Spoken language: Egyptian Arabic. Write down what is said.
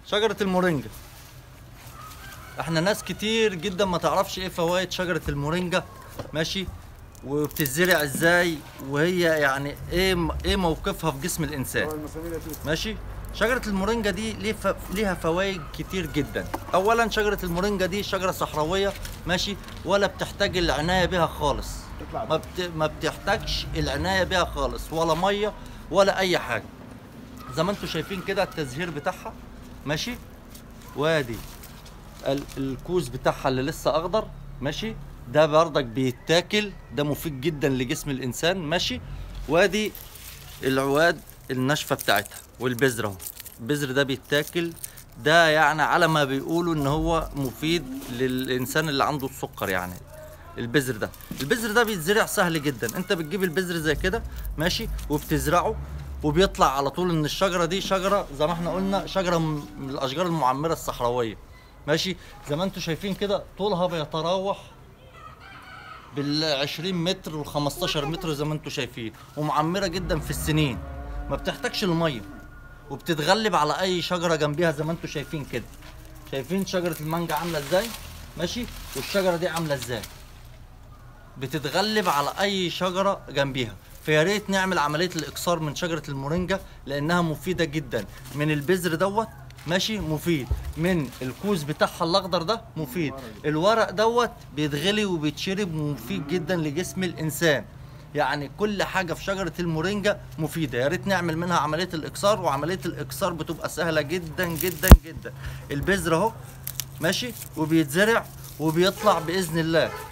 شجرة المورينجا احنا ناس كتير جدا ما تعرفش ايه فوائد شجرة المورينجا ماشي وبتزرع ازاي وهي يعني ايه ايه موقفها في جسم الانسان ماشي شجرة المورينجا دي ليه ف... ليها فوائد كتير جدا اولا شجرة المورينجا دي شجرة صحراوية ماشي ولا بتحتاج العناية بها خالص تطلع ما, بت... ما بتحتاجش العناية بها خالص ولا مية ولا اي حاجة زي ما انتم شايفين كده التزهير بتاعها ماشي وادي ال- الكوز بتاعها اللي لسه اخضر ماشي ده بردك بيتاكل ده مفيد جدا لجسم الانسان ماشي وادي العواد الناشفه بتاعتها والبذر اهو البذر ده بيتاكل ده يعني على ما بيقولوا ان هو مفيد للانسان اللي عنده السكر يعني البذر ده البذر ده بيتزرع سهل جدا انت بتجيب البذر زي كده ماشي وبتزرعه وبيطلع على طول ان الشجره دي شجره زي ما احنا قلنا شجره من من الاشجار المعمره الصحراويه ماشي زي ما انتم شايفين كده طولها بيتراوح بال 20 متر وال 15 متر زي ما انتم شايفين ومعمره جدا في السنين ما بتحتاجش الميه وبتتغلب على اي شجره جنبيها زي ما انتم شايفين كده شايفين شجره المانجا عامله ازاي ماشي والشجره دي عامله ازاي بتتغلب على اي شجره جنبيها فيا ريت نعمل عمليه الاكسار من شجره المورينجا لانها مفيده جدا من البذر دوت ماشي مفيد من الكوز بتاعها الاخضر ده مفيد الورق دوت بيتغلي وبيتشرب مفيد جدا لجسم الانسان يعني كل حاجه في شجره المورينجا مفيده يا ريت نعمل منها عمليه الاكسار وعمليه الاكسار بتبقى سهله جدا جدا جدا البذر اهو ماشي وبيتزرع وبيطلع باذن الله